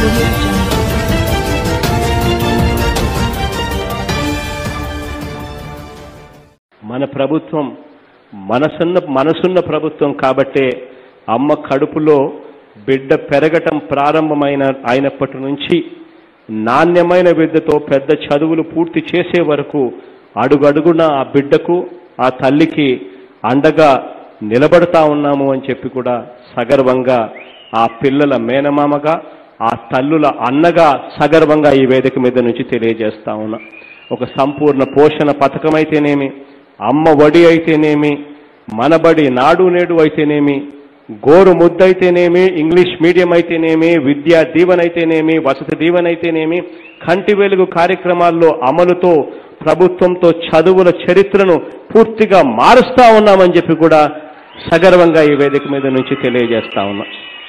audio jungle. మన ప్రభుత్వం మనసున్న మనసున్న ప్రభుత్వం కాబట్టే అమ్మ కడుపులో బిడ్డ పెరగటం ప్రారంభమైన అయినప్పటి నుంచి నాణ్యమైన విద్యతో పెద్ద చదువులు పూర్తి చేసే వరకు అడుగడుగున ఆ బిడ్డకు ఆ తల్లికి అండగా నిలబడతా ఉన్నాము అని చెప్పి కూడా సగర్వంగా ఆ పిల్లల మేనమామగా ఆ తల్లుల అన్నగా సగర్వంగా ఈ వేదిక మీద నుంచి తెలియజేస్తా ఉన్నా ఒక సంపూర్ణ పోషణ పథకం అయితేనేమి అమ్మ వడి అయితేనేమి మనబడి నాడు నేడు అయితేనేమి గోరు ముద్దైతేనేమి ఇంగ్లీష్ మీడియం అయితేనేమి విద్యా దీవెన అయితేనేమి వసతి దీవెన అయితేనేమి కంటి వెలుగు కార్యక్రమాల్లో అమలుతో ప్రభుత్వంతో చదువుల చరిత్రను పూర్తిగా మారుస్తా ఉన్నామని చెప్పి కూడా సగర్వంగా ఈ వేదిక మీద నుంచి తెలియజేస్తా ఉన్నా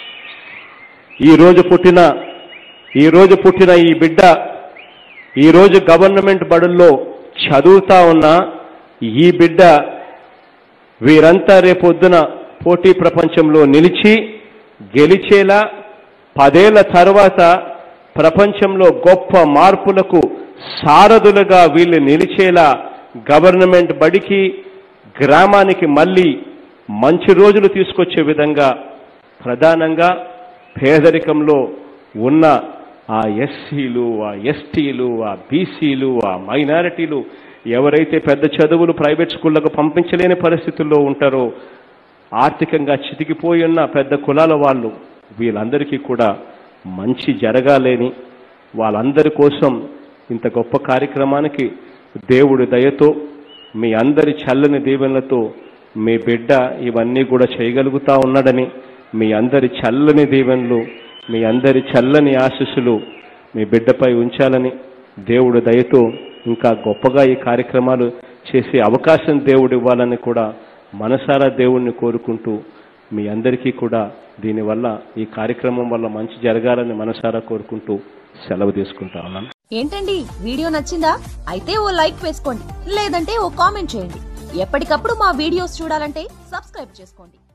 ఈ రోజు పుట్టిన ఈ రోజు పుట్టిన ఈ బిడ్డ ఈ రోజు గవర్నమెంట్ బడుల్లో చదువుతా ఉన్న ఈ బిడ్డ వీరంతా రేపొద్దున పోటీ ప్రపంచంలో నిలిచి గెలిచేలా పదేళ్ల తర్వాత ప్రపంచంలో గొప్ప మార్పులకు సారథులుగా వీళ్ళు నిలిచేలా గవర్నమెంట్ బడికి గ్రామానికి మళ్ళీ మంచి రోజులు తీసుకొచ్చే విధంగా ప్రధానంగా పేదరికంలో ఉన్న ఆ ఎస్సీలు ఆ ఎస్టీలు ఆ బీసీలు ఆ మైనారిటీలు ఎవరైతే పెద్ద చదువులు ప్రైవేట్ స్కూళ్లకు పంపించలేని పరిస్థితుల్లో ఉంటారో ఆర్థికంగా చితికిపోయి ఉన్న పెద్ద కులాల వాళ్ళు వీళ్ళందరికీ కూడా మంచి జరగాలని వాళ్ళందరి కోసం ఇంత గొప్ప కార్యక్రమానికి దేవుడి దయతో మీ అందరి చల్లని దీవెనలతో మీ బిడ్డ ఇవన్నీ కూడా చేయగలుగుతా ఉన్నాడని మీ అందరి చల్లని దీవెనలు మీ అందరి చల్లని ఆశీస్సులు మీ బిడ్డపై ఉంచాలని దేవుడి దయతో ఇంకా గొప్పగా ఈ కార్యక్రమాలు చేసే అవకాశం దేవుడు ఇవ్వాలని కూడా మనసారా దేవుణ్ణి కోరుకుంటూ మీ అందరికీ కూడా దీనివల్ల ఈ కార్యక్రమం వల్ల మంచి జరగాలని మనసారా కోరుకుంటూ సెలవు తీసుకుంటా ఉన్నాను ఏంటండి వీడియో నచ్చిందా అయితే ఓ లైక్ వేసుకోండి లేదంటే ఓ కామెంట్ చేయండి ఎప్పటికప్పుడు మా వీడియోస్ చూడాలంటే సబ్స్క్రైబ్ చేసుకోండి